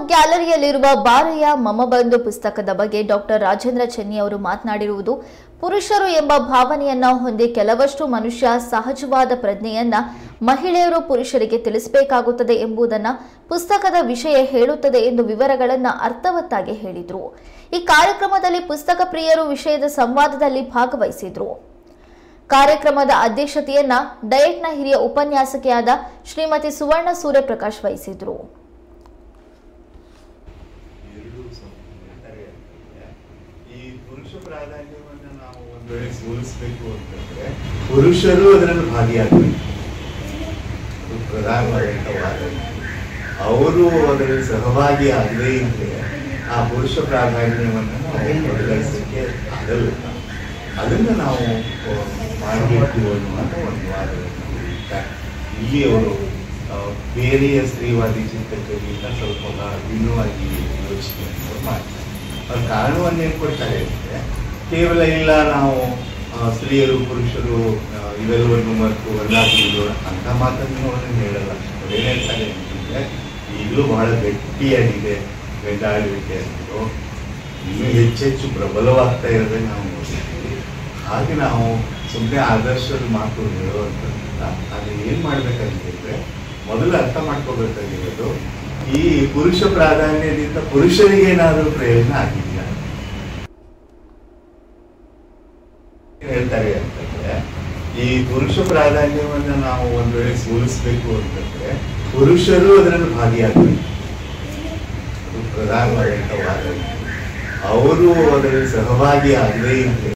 ಗ್ಯಾಲರಿಯಲ್ಲಿರುವ ಬಾರಯ್ಯ ಮಮ ಬಂಧು ಪುಸ್ತಕದ ಬಗ್ಗೆ ಡಾಕ್ಟರ್ ರಾಜೇಂದ್ರ ಚೆನ್ನಿ ಅವರು ಮಾತನಾಡಿರುವುದು ಪುರುಷರು ಎಂಬ ಭಾವನೆಯನ್ನ ಹೊಂದಿ ಕೆಲವಷ್ಟು ಮನುಷ್ಯ ಸಹಜವಾದ ಪ್ರಜ್ಞೆಯನ್ನ ಮಹಿಳೆಯರು ಪುರುಷರಿಗೆ ತಿಳಿಸಬೇಕಾಗುತ್ತದೆ ಎಂಬುದನ್ನ ಪುಸ್ತಕದ ವಿಷಯ ಹೇಳುತ್ತದೆ ಎಂದು ವಿವರಗಳನ್ನ ಅರ್ಥವತ್ತಾಗಿ ಹೇಳಿದ್ರು ಈ ಕಾರ್ಯಕ್ರಮದಲ್ಲಿ ಪುಸ್ತಕ ಪ್ರಿಯರು ವಿಷಯದ ಸಂವಾದದಲ್ಲಿ ಭಾಗವಹಿಸಿದ್ರು ಕಾರ್ಯಕ್ರಮದ ಅಧ್ಯಕ್ಷತೆಯನ್ನ ಡಯಟ್ನ ಹಿರಿಯ ಉಪನ್ಯಾಸಕಿಯಾದ ಶ್ರೀಮತಿ ಸುವರ್ಣ ಸೂರ್ಯಪ್ರಕಾಶ್ ವಹಿಸಿದ್ರು ಎರಡು ಸಂಪೂರ್ಣ ಈ ಪುರುಷ ಪ್ರಾಧಾನ್ಯವನ್ನು ನಾವು ಒಂದು ವೇಳೆ ಸೋಲಿಸಬೇಕು ಅಂತಂದ್ರೆ ಪುರುಷರು ಅದರಲ್ಲಿ ಭಾಗಿಯಾಗಬೇಕು ಅದು ಪ್ರಧಾನವಾದಂಥ ವಾದ ಅವರು ಅದರಲ್ಲಿ ಸಹಭಾಗಿ ಆಗದೇ ಇದ್ರೆ ಆ ಪುರುಷ ಪ್ರಾಧಾನ್ಯವನ್ನು ನಾವು ಬದಲಾಯಿಸಲಿಕ್ಕೆ ಆಗಲ್ಲ ಅದನ್ನು ನಾವು ಆ, ಮಾಡಬೇಕು ಅನ್ನುವಂಥ ಒಂದು ವಾದವನ್ನು ಇಡ್ತಾರೆ. ಇಲ್ಲಿ ಅವರು ಆ, ಬೇರೆಯ ಸ್ತ್ರೀವಾದಿ ಚಿಂತಕರಿಗಿಂತ ಸ್ವಲ್ಪ ಭಿನ್ನವಾಗಿ ಯೋಚನೆ ಮಾಡ್ತಾರೆ ಅವ್ರ ಕಾರಣವನ್ನು ಏನು ಕೊಡ್ತಾರೆ ಅಂದರೆ ಕೇವಲ ಇಲ್ಲ ನಾವು ಆ, ಸ್ತ್ರೀಯರು ಪುರುಷರು ಆ, ಇವೆಲ್ಲವನ್ನು ಮತ್ತು ವರ್ಗಾಸುವುದು ಅಂತ ಮಾತನ್ನು ಅವ್ರನ್ನ ಹೇಳಲ್ಲ ಅವ್ರು ಏನ್ ಹೇಳ್ತಾರೆ ಅಂತಂದ್ರೆ ಈಗಲೂ ಬಹಳ ಗಟ್ಟಿಯಾಗಿದೆ ಗಂಡಾಳಿಕೆ ಅನ್ನೋದು ಇನ್ನೂ ಹೆಚ್ಚೆಚ್ಚು ಪ್ರಬಲವಾಗ್ತಾ ಇರೋದೇ ನಾವು ನೋಡ್ತೀವಿ ಹಾಗೆ ನಾವು ಸುಮ್ಮನೆ ಆದರ್ಶದ ಮಾತು ಹೇಳುವಂಥದ್ದು ಅದು ಏನು ಮಾಡ್ಬೇಕಂತಂದ್ರೆ ಮೊದಲು ಅರ್ಥ ಮಾಡ್ಕೋಬೇಕಾಗಿರೋದು ಈ ಪುರುಷ ಪ್ರಾಧಾನ್ಯದಿಂದ ಪುರುಷರಿಗೆ ಏನಾದರೂ ಪ್ರಯೋಜನ ಆಗಿದೆಯಾ ಏನ್ ಹೇಳ್ತಾರೆ ಅಂತಂದ್ರೆ ಈ ಪುರುಷ ಪ್ರಾಧಾನ್ಯವನ್ನ ನಾವು ಒಂದು ವೇಳೆ ಸೋಲಿಸಬೇಕು ಅಂತಂದ್ರೆ ಪುರುಷರು ಅದರಲ್ಲಿ ಭಾಗಿಯಾಗಬೇಕು ಅದು ಪ್ರಧಾನವಾದಂಥ ವಾದ ಅವರು ಅದರಲ್ಲಿ ಸಹಭಾಗಿ ಆಗದೇ ಇದ್ರೆ